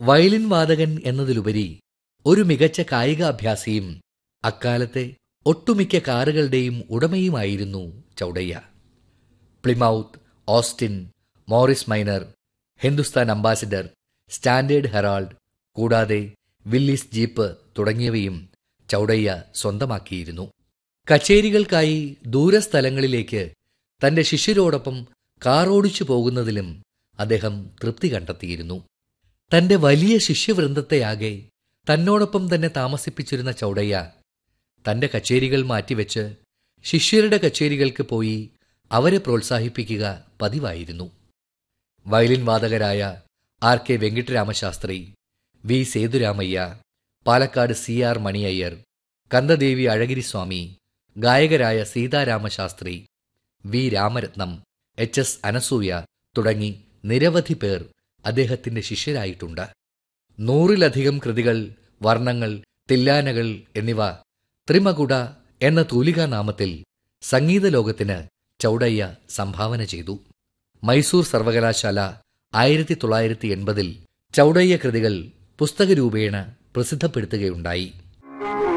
violin വാദകൻ എന്നതിലുപരി ഒരു മികച്ച കായികാഭ്യാസിയും അക്കാലത്തെ ഒട്ടുമിക്ക കാറുകളുടെയും ഉടമയുമായിരുന്നു Chowdaiah Plymouth Austin Morris Minor Hindustan Ambassador Standard Herald കൂടാതെ വില്ലിസ് ജീപ്പ് തുടങ്ങിയവയും ചൗഡയ്യ സ്വന്തമാക്കിയിരുന്നു കച്ചേരികൾക്കായി ദൂരസ്ഥലങ്ങളിലേക്ക് തന്റെ ശിഷ്യരോടൊപ്പം കാറോടിച്ചു പോകുന്നതിലും അദ്ദേഹം തൃപ്തി കണ്ടെത്തിയിരുന്നു തന്റെ വലിയ ശിഷ്യവൃന്ദത്തെയാകെ തന്നോടൊപ്പം തന്നെ താമസിപ്പിച്ചിരുന്ന ചൗഡയ്യ തന്റെ കച്ചേരികൾ മാറ്റിവെച്ച് ശിഷ്യരുടെ കച്ചേരികൾക്ക് പോയി അവരെ പ്രോത്സാഹിപ്പിക്കുക പതിവായിരുന്നു വയലിൻ വാദകരായ R K Venkataramasastri V Sethuramaiah Palakkad C R Mani Iyer Kandadevi Azhagiriswamy ഗായകരായ Seetharamasastri V Ramaratnam H S Anasuya തുടങ്ങി നിരവധി പേർ അദ്ദേഹത്തിന്റെ ശിഷ്യരായിട്ടുണ്ട് നൂറിലധികം കൃതികൾ വർണ്ണങ്ങൾ തില്ലാനകൾ എന്നിവ ത്രിമകുട എന്ന തൂലികാനാമത്തിൽ സംഗീത ലോകത്തിന് ചൗഡയ്യ സംഭാവന ചെയ്തു മൈസൂർ സർവകലാശാല ആയിരത്തി തൊള്ളായിരത്തി എൺപതിൽ ചൗഡയ്യ കൃതികൾ പുസ്തകരൂപേണ പ്രസിദ്ധപ്പെടുത്തുകയുണ്ടായി